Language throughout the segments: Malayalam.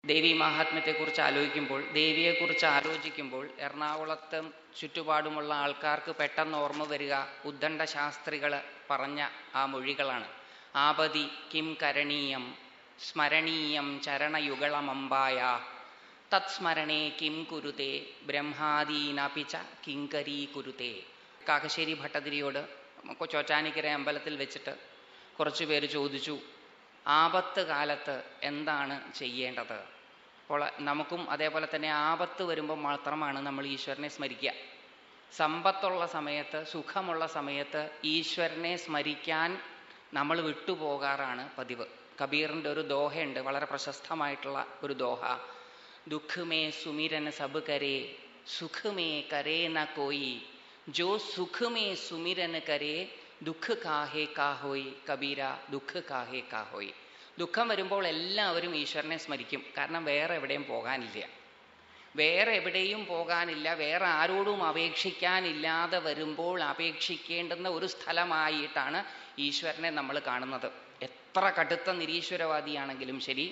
ദേവി മാഹാത്മ്യത്തെക്കുറിച്ച് ആലോചിക്കുമ്പോൾ ദേവിയെക്കുറിച്ച് ആലോചിക്കുമ്പോൾ എറണാകുളത്തും ചുറ്റുപാടുമുള്ള ആൾക്കാർക്ക് പെട്ടെന്ന് ഓർമ്മ വരിക ഉദ്ദണ്ഡ ശാസ്ത്രികൾ പറഞ്ഞ ആ മൊഴികളാണ് ആപതി കിം കരണീയം സ്മരണീയം ചരണയുഗളമമ്പായ തത്സ്മരണേ കിം കുരുതേ ബ്രഹ്മാദീനപി ച കിങ്കരീ കുരുതേ കാക്കശ്ശേരി ഭട്ടതിരിയോട് ചോറ്റാനിക്കര അമ്പലത്തിൽ വെച്ചിട്ട് കുറച്ചു പേര് ചോദിച്ചു ആപത്ത് കാലത്ത് എന്താണ് ചെയ്യേണ്ടത് അപ്പോൾ നമുക്കും അതേപോലെ തന്നെ ആപത്ത് വരുമ്പോൾ മാത്രമാണ് നമ്മൾ ഈശ്വരനെ സ്മരിക്കുക സമ്പത്തുള്ള സമയത്ത് സുഖമുള്ള സമയത്ത് ഈശ്വരനെ സ്മരിക്കാൻ നമ്മൾ വിട്ടുപോകാറാണ് പതിവ് കബീറിൻ്റെ ഒരു ദോഹയുണ്ട് വളരെ പ്രശസ്തമായിട്ടുള്ള ഒരു ദോഹ ദുഃഖമേ സുമിരൻ സബ് കരേ സുഖമേ കരേ ന കോയി ജോ സുഖമേ സുമിരൻ കരേ ദുഃഖ കാഹേ കാഹോയ് കബീര ദുഃഖ കാഹേ കാഹോയ് ദുഃഖം വരുമ്പോൾ എല്ലാവരും ഈശ്വരനെ സ്മരിക്കും കാരണം വേറെ എവിടെയും പോകാനില്ല വേറെ എവിടെയും പോകാനില്ല വേറെ ആരോടും അപേക്ഷിക്കാനില്ലാതെ വരുമ്പോൾ അപേക്ഷിക്കേണ്ടുന്ന ഒരു സ്ഥലമായിട്ടാണ് ഈശ്വരനെ നമ്മൾ കാണുന്നത് എത്ര കടുത്ത നിരീശ്വരവാദിയാണെങ്കിലും ശരി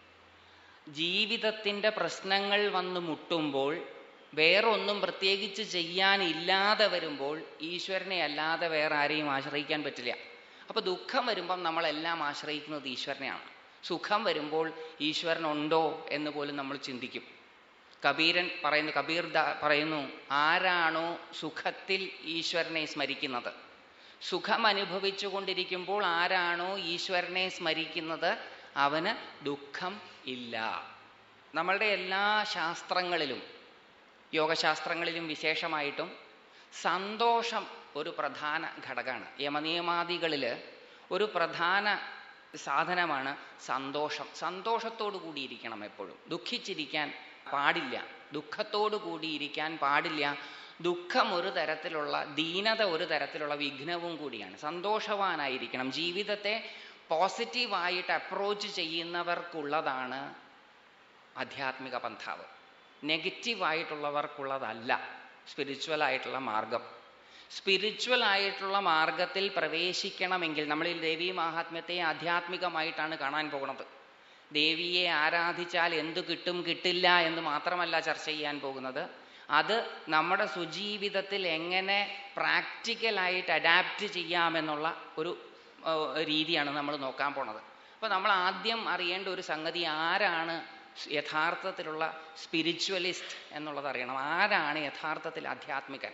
ജീവിതത്തിൻ്റെ പ്രശ്നങ്ങൾ വന്ന് മുട്ടുമ്പോൾ വേറൊന്നും പ്രത്യേകിച്ച് ചെയ്യാനില്ലാതെ വരുമ്പോൾ ഈശ്വരനെ അല്ലാതെ വേറെ ആരെയും ആശ്രയിക്കാൻ പറ്റില്ല അപ്പൊ ദുഃഖം വരുമ്പം നമ്മളെല്ലാം ആശ്രയിക്കുന്നത് ഈശ്വരനെയാണ് സുഖം വരുമ്പോൾ ഈശ്വരൻ ഉണ്ടോ എന്ന് പോലും നമ്മൾ ചിന്തിക്കും കബീരൻ പറയുന്നു കബീർ പറയുന്നു ആരാണോ സുഖത്തിൽ ഈശ്വരനെ സ്മരിക്കുന്നത് സുഖം അനുഭവിച്ചു കൊണ്ടിരിക്കുമ്പോൾ ആരാണോ ഈശ്വരനെ സ്മരിക്കുന്നത് അവന് ദുഃഖം ഇല്ല നമ്മളുടെ എല്ലാ ശാസ്ത്രങ്ങളിലും യോഗശാസ്ത്രങ്ങളിലും വിശേഷമായിട്ടും സന്തോഷം ഒരു പ്രധാന ഘടകമാണ് യമനിയമാദികളിൽ ഒരു പ്രധാന സാധനമാണ് സന്തോഷം സന്തോഷത്തോടു കൂടിയിരിക്കണം എപ്പോഴും ദുഃഖിച്ചിരിക്കാൻ പാടില്ല ദുഃഖത്തോടു കൂടിയിരിക്കാൻ പാടില്ല ദുഃഖം ഒരു തരത്തിലുള്ള ദീനത ഒരു തരത്തിലുള്ള വിഘ്നവും കൂടിയാണ് സന്തോഷവാനായിരിക്കണം ജീവിതത്തെ പോസിറ്റീവായിട്ട് അപ്രോച്ച് ചെയ്യുന്നവർക്കുള്ളതാണ് ആധ്യാത്മിക പന്ഥാവ് നെഗറ്റീവായിട്ടുള്ളവർക്കുള്ളതല്ല സ്പിരിച്വൽ ആയിട്ടുള്ള മാർഗം സ്പിരിച്വൽ ആയിട്ടുള്ള മാർഗത്തിൽ പ്രവേശിക്കണമെങ്കിൽ നമ്മൾ ഈ ദേവീ മാഹാത്മ്യത്തെ ആധ്യാത്മികമായിട്ടാണ് കാണാൻ പോകുന്നത് ദേവിയെ ആരാധിച്ചാൽ എന്തു കിട്ടും കിട്ടില്ല എന്ന് മാത്രമല്ല ചർച്ച ചെയ്യാൻ പോകുന്നത് അത് നമ്മുടെ സുജീവിതത്തിൽ എങ്ങനെ പ്രാക്ടിക്കലായിട്ട് അഡാപ്റ്റ് ചെയ്യാമെന്നുള്ള ഒരു രീതിയാണ് നമ്മൾ നോക്കാൻ പോണത് അപ്പോൾ നമ്മൾ ആദ്യം അറിയേണ്ട ഒരു സംഗതി ആരാണ് യഥാർത്ഥത്തിലുള്ള സ്പിരിച്വലിസ്റ്റ് എന്നുള്ളത് അറിയണം ആരാണ് യഥാർത്ഥത്തിൽ ആധ്യാത്മികൻ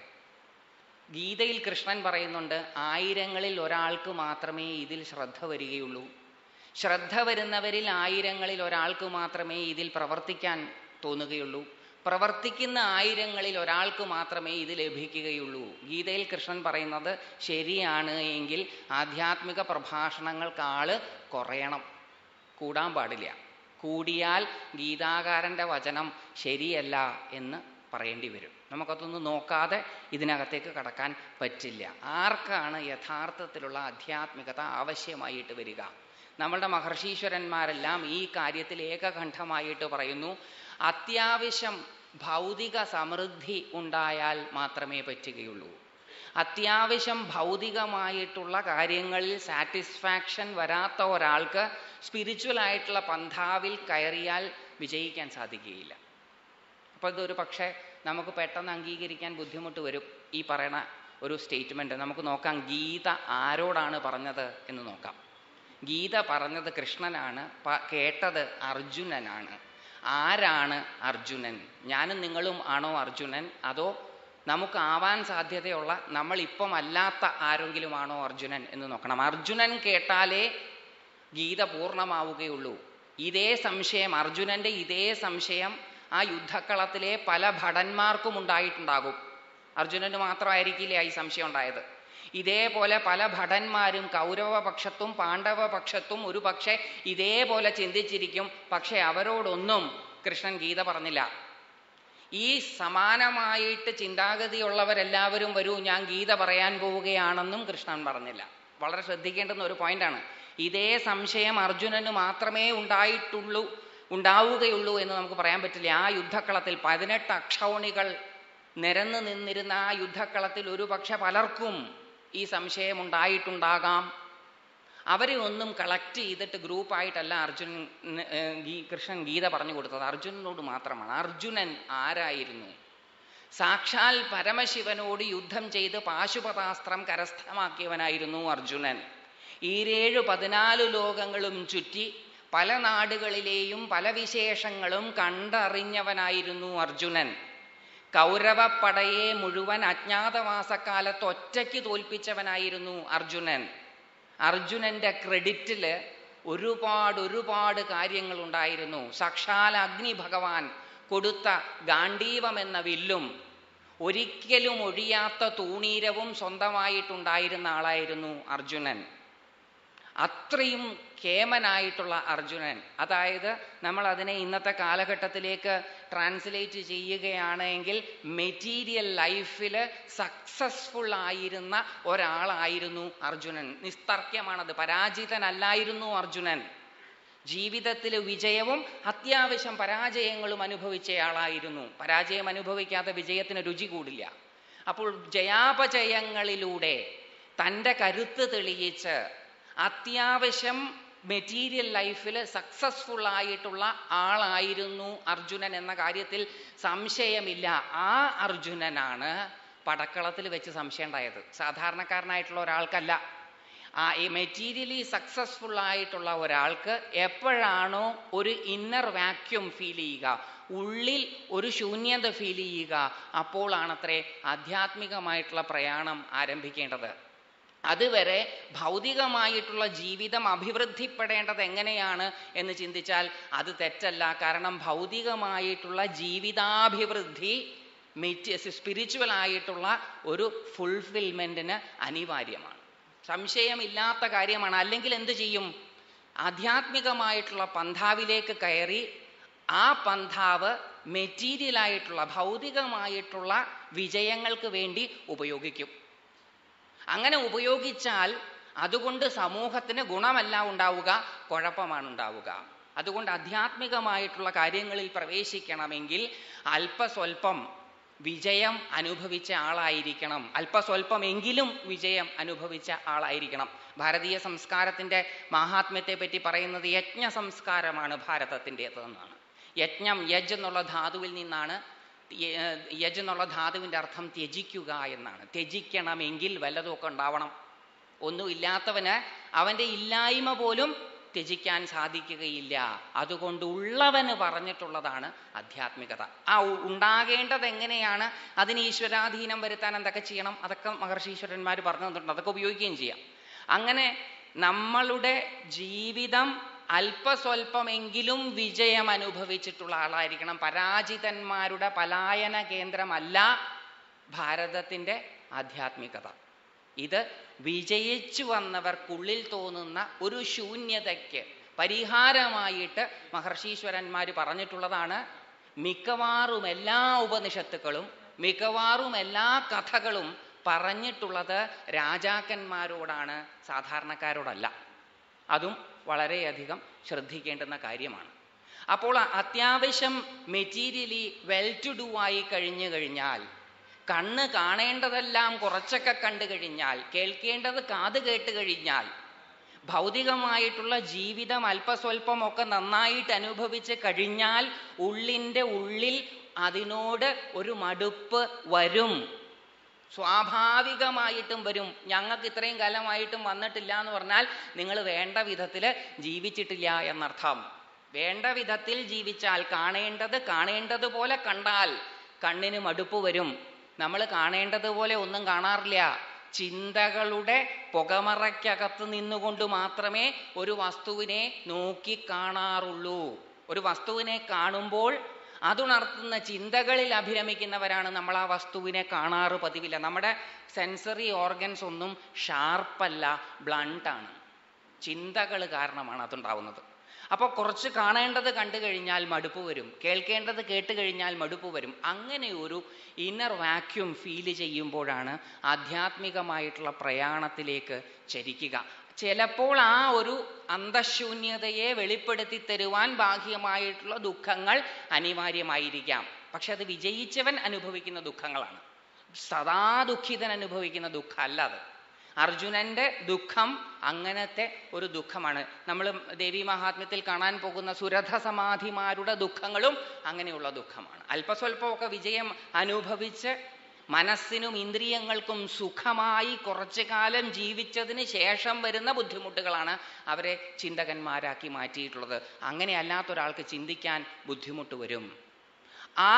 ഗീതയിൽ കൃഷ്ണൻ പറയുന്നുണ്ട് ആയിരങ്ങളിൽ ഒരാൾക്ക് മാത്രമേ ഇതിൽ ശ്രദ്ധ വരികയുള്ളൂ ശ്രദ്ധ വരുന്നവരിൽ ആയിരങ്ങളിൽ ഒരാൾക്ക് മാത്രമേ ഇതിൽ പ്രവർത്തിക്കാൻ തോന്നുകയുള്ളൂ പ്രവർത്തിക്കുന്ന ആയിരങ്ങളിൽ ഒരാൾക്ക് മാത്രമേ ഇത് ലഭിക്കുകയുള്ളൂ ഗീതയിൽ കൃഷ്ണൻ പറയുന്നത് ശരിയാണ് എങ്കിൽ ആധ്യാത്മിക പ്രഭാഷണങ്ങൾക്കാള് കുറയണം കൂടാൻ പാടില്ല കൂടിയാൽ ഗീതാകാരൻ്റെ വചനം ശരിയല്ല എന്ന് പറയേണ്ടി വരും നമുക്കതൊന്നും നോക്കാതെ ഇതിനകത്തേക്ക് കടക്കാൻ പറ്റില്ല ആർക്കാണ് യഥാർത്ഥത്തിലുള്ള ആധ്യാത്മികത ആവശ്യമായിട്ട് വരിക നമ്മളുടെ മഹർഷീശ്വരന്മാരെല്ലാം ഈ കാര്യത്തിൽ ഏകകണ്ഠമായിട്ട് പറയുന്നു അത്യാവശ്യം ഭൗതിക സമൃദ്ധി ഉണ്ടായാൽ മാത്രമേ പറ്റുകയുള്ളൂ അത്യാവശ്യം ഭൗതികമായിട്ടുള്ള കാര്യങ്ങളിൽ സാറ്റിസ്ഫാക്ഷൻ വരാത്ത ഒരാൾക്ക് സ്പിരിച്വൽ ആയിട്ടുള്ള പന്ഥാവിൽ കയറിയാൽ വിജയിക്കാൻ സാധിക്കുകയില്ല അപ്പോൾ ഇതൊരു പക്ഷേ നമുക്ക് പെട്ടെന്ന് അംഗീകരിക്കാൻ ബുദ്ധിമുട്ട് വരും ഈ പറയണ ഒരു സ്റ്റേറ്റ്മെന്റ് നമുക്ക് നോക്കാം ഗീത ആരോടാണ് പറഞ്ഞത് എന്ന് നോക്കാം ഗീത പറഞ്ഞത് കൃഷ്ണനാണ് കേട്ടത് അർജുനനാണ് ആരാണ് അർജുനൻ ഞാനും നിങ്ങളും ആണോ അർജുനൻ അതോ നമുക്ക് ആവാൻ സാധ്യതയുള്ള നമ്മൾ ഇപ്പം അല്ലാത്ത ആരെങ്കിലും ആണോ അർജുനൻ എന്ന് നോക്കണം അർജുനൻ കേട്ടാലേ ഗീത പൂർണ്ണമാവുകയുള്ളൂ ഇതേ സംശയം അർജുനന്റെ ഇതേ സംശയം ആ യുദ്ധക്കളത്തിലെ പല ഭടന്മാർക്കും ഉണ്ടായിട്ടുണ്ടാകും അർജുനന് മാത്രമായിരിക്കില്ല ഈ സംശയം ഉണ്ടായത് ഇതേപോലെ പല ഭടന്മാരും കൗരവ പക്ഷത്തും പാണ്ഡവ പക്ഷത്തും ഒരു പക്ഷെ ഇതേപോലെ ചിന്തിച്ചിരിക്കും പക്ഷെ അവരോടൊന്നും കൃഷ്ണൻ ഗീത പറഞ്ഞില്ല ഈ സമാനമായിട്ട് ചിന്താഗതിയുള്ളവരെല്ലാവരും വരൂ ഞാൻ ഗീത പറയാൻ പോവുകയാണെന്നും കൃഷ്ണൻ പറഞ്ഞില്ല വളരെ ശ്രദ്ധിക്കേണ്ടുന്ന ഒരു പോയിന്റാണ് ഇതേ സംശയം അർജുനന് മാത്രമേ ഉണ്ടായിട്ടുള്ളൂ ഉണ്ടാവുകയുള്ളൂ എന്ന് നമുക്ക് പറയാൻ പറ്റില്ല ആ യുദ്ധക്കളത്തിൽ പതിനെട്ട് അക്ഷൗണികൾ നിരന്നു നിന്നിരുന്ന ആ യുദ്ധക്കളത്തിൽ ഒരു പക്ഷെ പലർക്കും ഈ സംശയം ഉണ്ടായിട്ടുണ്ടാകാം അവരെ ഒന്നും കളക്ട് ചെയ്തിട്ട് ഗ്രൂപ്പായിട്ടല്ല അർജുനൻ ഏർ, ഗീ- കൃഷ്ണൻ ഗീത പറഞ്ഞു കൊടുത്തത് അർജുനനോട് മാത്രമാണ് അർജുനൻ ആരായിരുന്നു സാക്ഷാൽ പരമശിവനോട് യുദ്ധം ചെയ്ത് പാശുപതാസ്ത്രം കരസ്ഥമാക്കിയവനായിരുന്നു അർജുനൻ ഈരേഴു പതിനാല് ലോകങ്ങളും ചുറ്റി പല നാടുകളിലെയും പല വിശേഷങ്ങളും കണ്ടറിഞ്ഞവനായിരുന്നു അർജുനൻ കൗരവപ്പടയെ മുഴുവൻ അജ്ഞാതവാസക്കാലത്ത് ഒറ്റയ്ക്ക് തോൽപ്പിച്ചവനായിരുന്നു അർജുനൻ അർജുനന്റെ ക്രെഡിറ്റില് ഒരുപാട് ഒരുപാട് കാര്യങ്ങൾ ഉണ്ടായിരുന്നു സാക്ഷാൽ അഗ്നി ഭഗവാൻ കൊടുത്ത ഗാണ്ഡീവം എന്ന വില്ലും ഒരിക്കലും ഒഴിയാത്ത തൂണീരവും സ്വന്തമായിട്ടുണ്ടായിരുന്ന ആളായിരുന്നു അർജുനൻ അത്രയും കേമനായിട്ടുള്ള അർജുനൻ അതായത് നമ്മൾ അതിനെ ഇന്നത്തെ കാലഘട്ടത്തിലേക്ക് ട്രാൻസ്ലേറ്റ് ചെയ്യുകയാണെങ്കിൽ മെറ്റീരിയൽ ലൈഫിൽ സക്സസ്ഫുൾ ആയിരുന്ന ഒരാളായിരുന്നു അർജുനൻ നിസ്തർക്യമാണത് പരാജിതനല്ലായിരുന്നു അർജുനൻ ജീവിതത്തിൽ വിജയവും അത്യാവശ്യം പരാജയങ്ങളും അനുഭവിച്ചയാളായിരുന്നു പരാജയം അനുഭവിക്കാതെ വിജയത്തിന് രുചി കൂടില്ല അപ്പോൾ ജയാപജയങ്ങളിലൂടെ തൻ്റെ കരുത്ത് തെളിയിച്ച് അത്യാവശ്യം മെറ്റീരിയൽ ലൈഫിൽ സക്സസ്ഫുൾ ആയിട്ടുള്ള ആളായിരുന്നു അർജുനൻ എന്ന കാര്യത്തിൽ സംശയമില്ല ആ അർജുനനാണ് പടക്കളത്തിൽ വെച്ച് സംശയം ഉണ്ടായത് സാധാരണക്കാരനായിട്ടുള്ള ഒരാൾക്കല്ല ആ ഈ മെറ്റീരിയലി സക്സസ്ഫുൾ ആയിട്ടുള്ള ഒരാൾക്ക് എപ്പോഴാണോ ഒരു ഇന്നർ വാക്യൂം ഫീൽ ചെയ്യുക ഉള്ളിൽ ഒരു ശൂന്യത ഫീൽ ചെയ്യുക അപ്പോഴാണത്രേ ആധ്യാത്മികമായിട്ടുള്ള പ്രയാണം ആരംഭിക്കേണ്ടത് അതുവരെ ഭൗതികമായിട്ടുള്ള ജീവിതം അഭിവൃദ്ധിപ്പെടേണ്ടത് എങ്ങനെയാണ് എന്ന് ചിന്തിച്ചാൽ അത് തെറ്റല്ല കാരണം ഭൗതികമായിട്ടുള്ള ജീവിതാഭിവൃദ്ധി മെറ്റ് സ്പിരിച്വൽ ആയിട്ടുള്ള ഒരു ഫുൾഫിൽമെന്റിന് അനിവാര്യമാണ് സംശയമില്ലാത്ത കാര്യമാണ് അല്ലെങ്കിൽ എന്ത് ചെയ്യും ആധ്യാത്മികമായിട്ടുള്ള പന്ഥാവിലേക്ക് കയറി ആ പന്ഥാവ് മെറ്റീരിയൽ ആയിട്ടുള്ള ഭൗതികമായിട്ടുള്ള വിജയങ്ങൾക്ക് വേണ്ടി ഉപയോഗിക്കും അങ്ങനെ ഉപയോഗിച്ചാൽ അതുകൊണ്ട് സമൂഹത്തിന് ഗുണമല്ല ഉണ്ടാവുക കുഴപ്പമാണ് ഉണ്ടാവുക അതുകൊണ്ട് ആധ്യാത്മികമായിട്ടുള്ള കാര്യങ്ങളിൽ പ്രവേശിക്കണമെങ്കിൽ അല്പസ്വല്പം വിജയം അനുഭവിച്ച ആളായിരിക്കണം അല്പസ്വല്പമെങ്കിലും വിജയം അനുഭവിച്ച ആളായിരിക്കണം ഭാരതീയ സംസ്കാരത്തിന്റെ മാഹാത്മ്യത്തെ പറ്റി പറയുന്നത് യജ്ഞ സംസ്കാരമാണ് ഭാരതത്തിൻ്റെതെന്നാണ് യജ്ഞം യജ് എന്നുള്ള ധാതുവിൽ നിന്നാണ് യ- യജ് എന്നുള്ള ധാതുവിൻ്റെ അർത്ഥം ത്യജിക്കുക എന്നാണ് ത്യജിക്കണമെങ്കിൽ വല്ലതുമൊക്കെ ഉണ്ടാവണം ഒന്നുമില്ലാത്തവന് അവൻ്റെ ഇല്ലായ്മ പോലും ത്യജിക്കാൻ സാധിക്കുകയില്ല അതുകൊണ്ട് ഉള്ളവന് പറഞ്ഞിട്ടുള്ളതാണ് ആധ്യാത്മികത ആ ഉ- ഉണ്ടാകേണ്ടത് എങ്ങനെയാണ് അതിന് ഈശ്വരാധീനം വരുത്താൻ എന്തൊക്കെ ചെയ്യണം അതൊക്കെ മഹർഷീശ്വരന്മാർ പറഞ്ഞു തന്നിട്ടുണ്ട് അതൊക്കെ ഉപയോഗിക്കുകയും ചെയ്യാം അങ്ങനെ നമ്മളുടെ ജീവിതം അല്പസ്വല്പമെങ്കിലും വിജയം അനുഭവിച്ചിട്ടുള്ള ആളായിരിക്കണം പരാജിതന്മാരുടെ പലായന കേന്ദ്രമല്ല ഭാരതത്തിൻ്റെ ആധ്യാത്മികത ഇത് വിജയിച്ചു വന്നവർക്കുള്ളിൽ തോന്നുന്ന ഒരു ശൂന്യതയ്ക്ക് പരിഹാരമായിട്ട് മഹർഷീശ്വരന്മാർ പറഞ്ഞിട്ടുള്ളതാണ് മിക്കവാറും എല്ലാ ഉപനിഷത്തുക്കളും മിക്കവാറും എല്ലാ കഥകളും പറഞ്ഞിട്ടുള്ളത് രാജാക്കന്മാരോടാണ് സാധാരണക്കാരോടല്ല അതും വളരെയധികം ശ്രദ്ധിക്കേണ്ടുന്ന കാര്യമാണ് അപ്പോൾ അത്യാവശ്യം മെറ്റീരിയലി വെൽ ടു ഡു ആയി കഴിഞ്ഞു കഴിഞ്ഞാൽ കണ്ണ് കാണേണ്ടതെല്ലാം കുറച്ചൊക്കെ കണ്ടു കഴിഞ്ഞാൽ കേൾക്കേണ്ടത് കാത് കേട്ട് കഴിഞ്ഞാൽ ഭൗതികമായിട്ടുള്ള ജീവിതം അല്പസ്വല്പമൊക്കെ നന്നായിട്ട് അനുഭവിച്ച് കഴിഞ്ഞാൽ ഉള്ളിൻ്റെ ഉള്ളിൽ അതിനോട് ഒരു മടുപ്പ് വരും സ്വാഭാവികമായിട്ടും വരും ഞങ്ങൾക്ക് ഇത്രയും കാലമായിട്ടും വന്നിട്ടില്ല എന്ന് പറഞ്ഞാൽ നിങ്ങൾ വേണ്ട വിധത്തിൽ ജീവിച്ചിട്ടില്ല എന്നർത്ഥം വേണ്ട വിധത്തിൽ ജീവിച്ചാൽ കാണേണ്ടത് കാണേണ്ടതുപോലെ കണ്ടാൽ കണ്ണിന് മടുപ്പ് വരും നമ്മൾ കാണേണ്ടതുപോലെ ഒന്നും കാണാറില്ല ചിന്തകളുടെ പുകമറയ്ക്കകത്ത് നിന്നുകൊണ്ട് മാത്രമേ ഒരു വസ്തുവിനെ നോക്കി കാണാറുള്ളൂ ഒരു വസ്തുവിനെ കാണുമ്പോൾ അതുണർത്തുന്ന ചിന്തകളിൽ അഭിരമിക്കുന്നവരാണ് നമ്മൾ ആ വസ്തുവിനെ കാണാറ് പതിവില്ല നമ്മുടെ സെൻസറി ഓർഗൻസ് ഒന്നും ഷാർപ്പല്ല ബ്ലണ്ടാണ് ചിന്തകൾ കാരണമാണ് അതുണ്ടാവുന്നത് അപ്പോൾ കുറച്ച് കാണേണ്ടത് കണ്ടു കഴിഞ്ഞാൽ മടുപ്പ് വരും കേൾക്കേണ്ടത് കേട്ട് കഴിഞ്ഞാൽ മടുപ്പ് വരും അങ്ങനെ ഒരു ഇന്നർ വാക്യൂം ഫീൽ ചെയ്യുമ്പോഴാണ് ആധ്യാത്മികമായിട്ടുള്ള പ്രയാണത്തിലേക്ക് ചരിക്കുക ചിലപ്പോൾ ആ ഒരു അന്തശൂന്യതയെ വെളിപ്പെടുത്തി തരുവാൻ ബാഹ്യമായിട്ടുള്ള ദുഃഖങ്ങൾ അനിവാര്യമായിരിക്കാം പക്ഷെ അത് വിജയിച്ചവൻ അനുഭവിക്കുന്ന ദുഃഖങ്ങളാണ് സദാ ദുഃഖിതൻ അനുഭവിക്കുന്ന ദുഃഖമല്ല അത് അർജുനന്റെ ദുഃഖം അങ്ങനത്തെ ഒരു ദുഃഖമാണ് നമ്മൾ ദേവി മഹാത്മ്യത്തിൽ കാണാൻ പോകുന്ന സുരഥ സമാധിമാരുടെ ദുഃഖങ്ങളും അങ്ങനെയുള്ള ദുഃഖമാണ് അല്പസ്വല്പമൊക്കെ വിജയം അനുഭവിച്ച് മനസ്സിനും ഇന്ദ്രിയങ്ങൾക്കും സുഖമായി കുറച്ചു കാലം ജീവിച്ചതിന് ശേഷം വരുന്ന ബുദ്ധിമുട്ടുകളാണ് അവരെ ചിന്തകന്മാരാക്കി മാറ്റിയിട്ടുള്ളത് അങ്ങനെ അല്ലാത്തൊരാൾക്ക് ചിന്തിക്കാൻ ബുദ്ധിമുട്ട് വരും ആ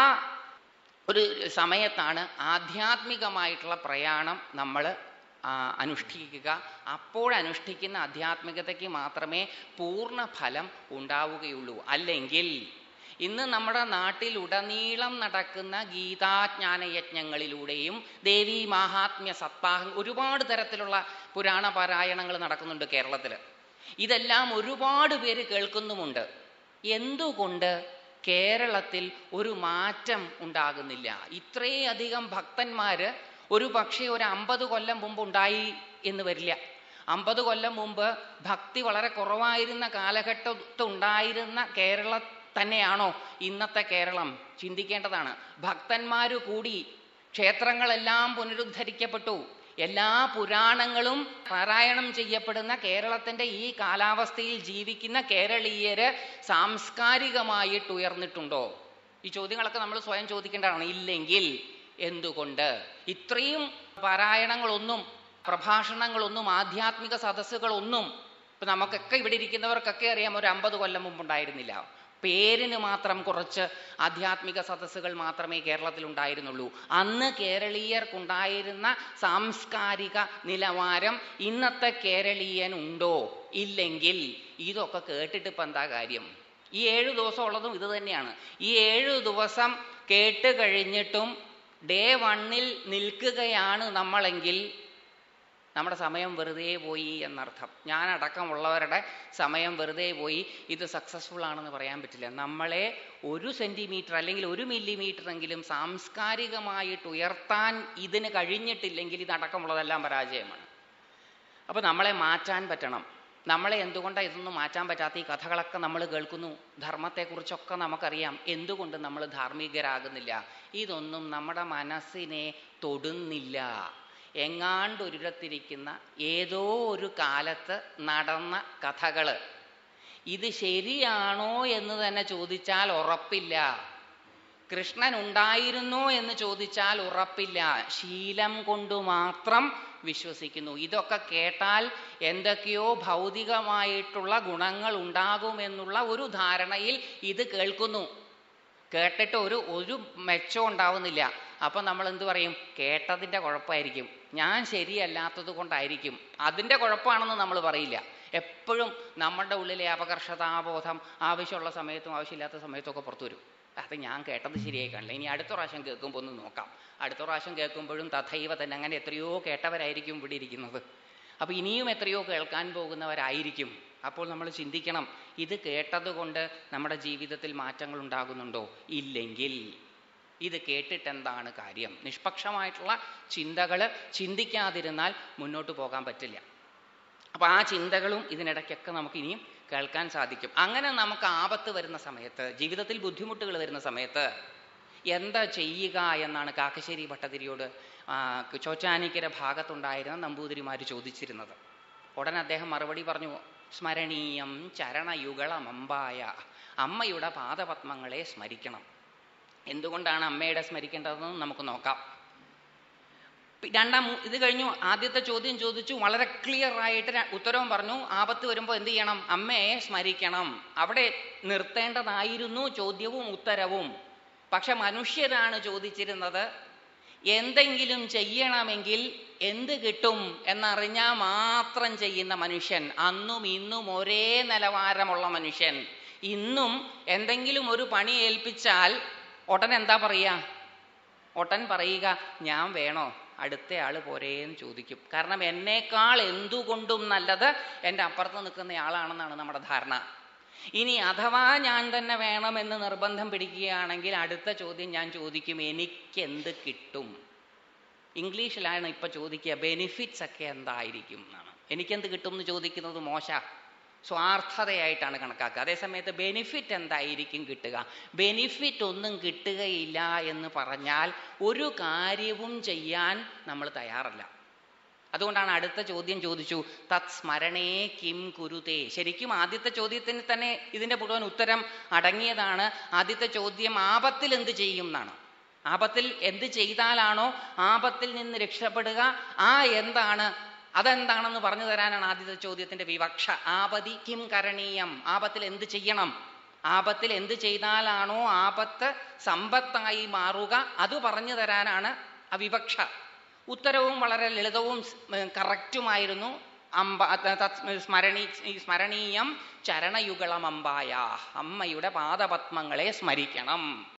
ഒരു സമയത്താണ് ആധ്യാത്മികമായിട്ടുള്ള പ്രയാണം നമ്മൾ അനുഷ്ഠിക്കുക അപ്പോഴനുഷ്ഠിക്കുന്ന ആധ്യാത്മികതയ്ക്ക് മാത്രമേ പൂർണ്ണ ഫലം ഉണ്ടാവുകയുള്ളൂ അല്ലെങ്കിൽ ഇന്ന് നമ്മുടെ നാട്ടിൽ ഉടനീളം നടക്കുന്ന ഗീതാജ്ഞാന യജ്ഞങ്ങളിലൂടെയും ദേവി മാഹാത്മ്യ സപ്താഹം ഒരുപാട് തരത്തിലുള്ള പുരാണ പാരായണങ്ങൾ നടക്കുന്നുണ്ട് കേരളത്തിൽ ഇതെല്ലാം ഒരുപാട് പേര് കേൾക്കുന്നുമുണ്ട് എന്തുകൊണ്ട് കേരളത്തിൽ ഒരു മാറ്റം ഉണ്ടാകുന്നില്ല ഇത്രയധികം ഭക്തന്മാര് ഒരു പക്ഷേ ഒരു അമ്പത് കൊല്ലം മുമ്പ് ഉണ്ടായി എന്ന് വരില്ല അമ്പത് കൊല്ലം മുമ്പ് ഭക്തി വളരെ കുറവായിരുന്ന കാലഘട്ടത്ത് ഉണ്ടായിരുന്ന കേരള തന്നെയാണോ ഇന്നത്തെ കേരളം ചിന്തിക്കേണ്ടതാണ് ഭക്തന്മാര് കൂടി ക്ഷേത്രങ്ങളെല്ലാം പുനരുദ്ധരിക്കപ്പെട്ടു എല്ലാ പുരാണങ്ങളും പാരായണം ചെയ്യപ്പെടുന്ന കേരളത്തിന്റെ ഈ കാലാവസ്ഥയിൽ ജീവിക്കുന്ന കേരളീയര് സാംസ്കാരികമായിട്ട് ഉയർന്നിട്ടുണ്ടോ ഈ ചോദ്യങ്ങളൊക്കെ നമ്മൾ സ്വയം ചോദിക്കേണ്ടതാണ് ഇല്ലെങ്കിൽ എന്തുകൊണ്ട് ഇത്രയും പാരായണങ്ങളൊന്നും പ്രഭാഷണങ്ങളൊന്നും ആധ്യാത്മിക സദസ്സുകളൊന്നും ഇപ്പൊ നമുക്കൊക്കെ ഇവിടെ ഇരിക്കുന്നവർക്കൊക്കെ അറിയാം ഒരു അമ്പത് കൊല്ലം മുമ്പ് ഉണ്ടായിരുന്നില്ല പേരിന് മാത്രം കുറച്ച് ആധ്യാത്മിക സദസ്സുകൾ മാത്രമേ കേരളത്തിൽ ഉണ്ടായിരുന്നുള്ളൂ അന്ന് കേരളീയർക്കുണ്ടായിരുന്ന സാംസ്കാരിക നിലവാരം ഇന്നത്തെ കേരളീയൻ ഉണ്ടോ ഇല്ലെങ്കിൽ ഇതൊക്കെ കേട്ടിട്ട് ഇപ്പം എന്താ കാര്യം ഈ ഏഴു ദിവസം ഉള്ളതും ഇത് തന്നെയാണ് ഈ ഏഴു ദിവസം കേട്ട് കഴിഞ്ഞിട്ടും ഡേ വണ്ണിൽ നിൽക്കുകയാണ് നമ്മളെങ്കിൽ നമ്മുടെ സമയം വെറുതെ പോയി എന്നർത്ഥം ഞാനടക്കമുള്ളവരുടെ സമയം വെറുതെ പോയി ഇത് സക്സസ്ഫുൾ ആണെന്ന് പറയാൻ പറ്റില്ല നമ്മളെ ഒരു സെന്റിമീറ്റർ അല്ലെങ്കിൽ ഒരു മില്ലിമീറ്റർ എങ്കിലും സാംസ്കാരികമായിട്ട് ഉയർത്താൻ ഇതിന് കഴിഞ്ഞിട്ടില്ലെങ്കിൽ ഇതടക്കമുള്ളതെല്ലാം പരാജയമാണ് അപ്പൊ നമ്മളെ മാറ്റാൻ പറ്റണം നമ്മളെ എന്തുകൊണ്ടാണ് ഇതൊന്നും മാറ്റാൻ പറ്റാത്ത ഈ കഥകളൊക്കെ നമ്മൾ കേൾക്കുന്നു ധർമ്മത്തെക്കുറിച്ചൊക്കെ നമുക്കറിയാം എന്തുകൊണ്ട് നമ്മൾ ധാർമ്മികരാകുന്നില്ല ഇതൊന്നും നമ്മുടെ മനസ്സിനെ തൊടുന്നില്ല എങ്ങാണ്ടൊരിടത്തിരിക്കുന്ന ഏതോ ഒരു കാലത്ത് നടന്ന കഥകള് ഇത് ശരിയാണോ എന്ന് തന്നെ ചോദിച്ചാൽ ഉറപ്പില്ല കൃഷ്ണൻ ഉണ്ടായിരുന്നോ എന്ന് ചോദിച്ചാൽ ഉറപ്പില്ല ശീലം കൊണ്ട് മാത്രം വിശ്വസിക്കുന്നു ഇതൊക്കെ കേട്ടാൽ എന്തൊക്കെയോ ഭൗതികമായിട്ടുള്ള ഗുണങ്ങൾ ഉണ്ടാകുമെന്നുള്ള ഒരു ധാരണയിൽ ഇത് കേൾക്കുന്നു കേട്ടിട്ട് ഒരു ഒരു മെച്ചം ഉണ്ടാവുന്നില്ല അപ്പൊ നമ്മൾ എന്തു പറയും കേട്ടതിന്റെ കുഴപ്പമായിരിക്കും ഞാൻ ശരിയല്ലാത്തത് കൊണ്ടായിരിക്കും അതിന്റെ കുഴപ്പമാണെന്ന് നമ്മൾ പറയില്ല എപ്പോഴും നമ്മുടെ ഉള്ളിലെ അപകർഷതാബോധം ആവശ്യമുള്ള സമയത്തും ആവശ്യമില്ലാത്ത സമയത്തും ഒക്കെ പുറത്തു വരും അത് ഞാൻ കേട്ടത് ശരിയായി കാണില്ല ഇനി അടുത്ത പ്രാവശ്യം കേൾക്കുമ്പോൾ ഒന്ന് നോക്കാം അടുത്ത പ്രാവശ്യം കേൾക്കുമ്പോഴും തഥൈവ തന്നെ അങ്ങനെ എത്രയോ കേട്ടവരായിരിക്കും ഇവിടെ ഇരിക്കുന്നത് അപ്പൊ ഇനിയും എത്രയോ കേൾക്കാൻ പോകുന്നവരായിരിക്കും അപ്പോൾ നമ്മൾ ചിന്തിക്കണം ഇത് കേട്ടതുകൊണ്ട് നമ്മുടെ ജീവിതത്തിൽ മാറ്റങ്ങൾ ഉണ്ടാകുന്നുണ്ടോ ഇല്ലെങ്കിൽ ഇത് കേട്ടിട്ട് എന്താണ് കാര്യം നിഷ്പക്ഷമായിട്ടുള്ള ചിന്തകൾ ചിന്തിക്കാതിരുന്നാൽ മുന്നോട്ട് പോകാൻ പറ്റില്ല അപ്പൊ ആ ചിന്തകളും ഇതിനിടയ്ക്കൊക്കെ നമുക്ക് ഇനിയും കേൾക്കാൻ സാധിക്കും അങ്ങനെ നമുക്ക് ആപത്ത് വരുന്ന സമയത്ത് ജീവിതത്തിൽ ബുദ്ധിമുട്ടുകൾ വരുന്ന സമയത്ത് എന്താ ചെയ്യുക എന്നാണ് കാക്കശ്ശേരി ഭട്ടതിരിയോട് ചോറ്റാനിക്കര ഭാഗത്തുണ്ടായിരുന്ന നമ്പൂതിരിമാർ ചോദിച്ചിരുന്നത് ഉടനെ അദ്ദേഹം മറുപടി പറഞ്ഞു സ്മരണീയം ചരണയുഗളമമ്പായ അമ്മയുടെ പാദപത്മങ്ങളെ സ്മരിക്കണം എന്തുകൊണ്ടാണ് അമ്മയുടെ സ്മരിക്കേണ്ടതെന്ന് നമുക്ക് നോക്കാം രണ്ടാം ഇത് കഴിഞ്ഞു ആദ്യത്തെ ചോദ്യം ചോദിച്ചു വളരെ ക്ലിയർ ആയിട്ട് ഉത്തരവും പറഞ്ഞു ആപത്ത് വരുമ്പോൾ എന്ത് ചെയ്യണം അമ്മയെ സ്മരിക്കണം അവിടെ നിർത്തേണ്ടതായിരുന്നു ചോദ്യവും ഉത്തരവും പക്ഷെ മനുഷ്യരാണ് ചോദിച്ചിരുന്നത് എന്തെങ്കിലും ചെയ്യണമെങ്കിൽ എന്ത് കിട്ടും എന്നറിഞ്ഞാൽ മാത്രം ചെയ്യുന്ന മനുഷ്യൻ അന്നും ഇന്നും ഒരേ നിലവാരമുള്ള മനുഷ്യൻ ഇന്നും എന്തെങ്കിലും ഒരു പണി ഏൽപ്പിച്ചാൽ ഒട്ടൻ എന്താ പറയുക ഒട്ടൻ പറയുക ഞാൻ വേണോ അടുത്ത ആള് പോരേന്ന് ചോദിക്കും കാരണം എന്നേക്കാൾ എന്തുകൊണ്ടും നല്ലത് എൻ്റെ അപ്പുറത്ത് നിൽക്കുന്ന ആളാണെന്നാണ് നമ്മുടെ ധാരണ ഇനി അഥവാ ഞാൻ തന്നെ വേണമെന്ന് നിർബന്ധം പിടിക്കുകയാണെങ്കിൽ അടുത്ത ചോദ്യം ഞാൻ ചോദിക്കും എനിക്ക് എന്ത് കിട്ടും ഇംഗ്ലീഷിലാണ് ഇപ്പൊ ചോദിക്കുക ബെനിഫിറ്റ്സ് ഒക്കെ എന്തായിരിക്കും എന്നാണ് എനിക്കെന്ത് കിട്ടും എന്ന് ചോദിക്കുന്നത് മോശ സ്വാർത്ഥതയായിട്ടാണ് കണക്കാക്കുക അതേസമയത്ത് ബെനിഫിറ്റ് എന്തായിരിക്കും കിട്ടുക ബെനിഫിറ്റ് ഒന്നും കിട്ടുകയില്ല എന്ന് പറഞ്ഞാൽ ഒരു കാര്യവും ചെയ്യാൻ നമ്മൾ തയ്യാറല്ല അതുകൊണ്ടാണ് അടുത്ത ചോദ്യം ചോദിച്ചു തത് സ്മരണേ കിം കുരുതേ ശരിക്കും ആദ്യത്തെ ചോദ്യത്തിന് തന്നെ ഇതിന്റെ മുഴുവൻ ഉത്തരം അടങ്ങിയതാണ് ആദ്യത്തെ ചോദ്യം ആപത്തിൽ എന്ത് ചെയ്യും എന്നാണ് ആപത്തിൽ എന്ത് ചെയ്താലാണോ ആപത്തിൽ നിന്ന് രക്ഷപ്പെടുക ആ എന്താണ് അതെന്താണെന്ന് പറഞ്ഞു തരാനാണ് ആദ്യത്തെ ചോദ്യത്തിന്റെ വിവക്ഷ ആപതി കിം കരണീയം ആപത്തിൽ എന്ത് ചെയ്യണം ആപത്തിൽ എന്ത് ചെയ്താലാണോ ആപത്ത് സമ്പത്തായി മാറുക അത് പറഞ്ഞു തരാനാണ് ആ വിവക്ഷ ഉത്തരവും വളരെ ലളിതവും കറക്റ്റുമായിരുന്നു അമ്പ തത് സ്മരണീ സ്മരണീയം ചരണയുഗളം അമ്പായ അമ്മയുടെ പാദപത്മങ്ങളെ സ്മരിക്കണം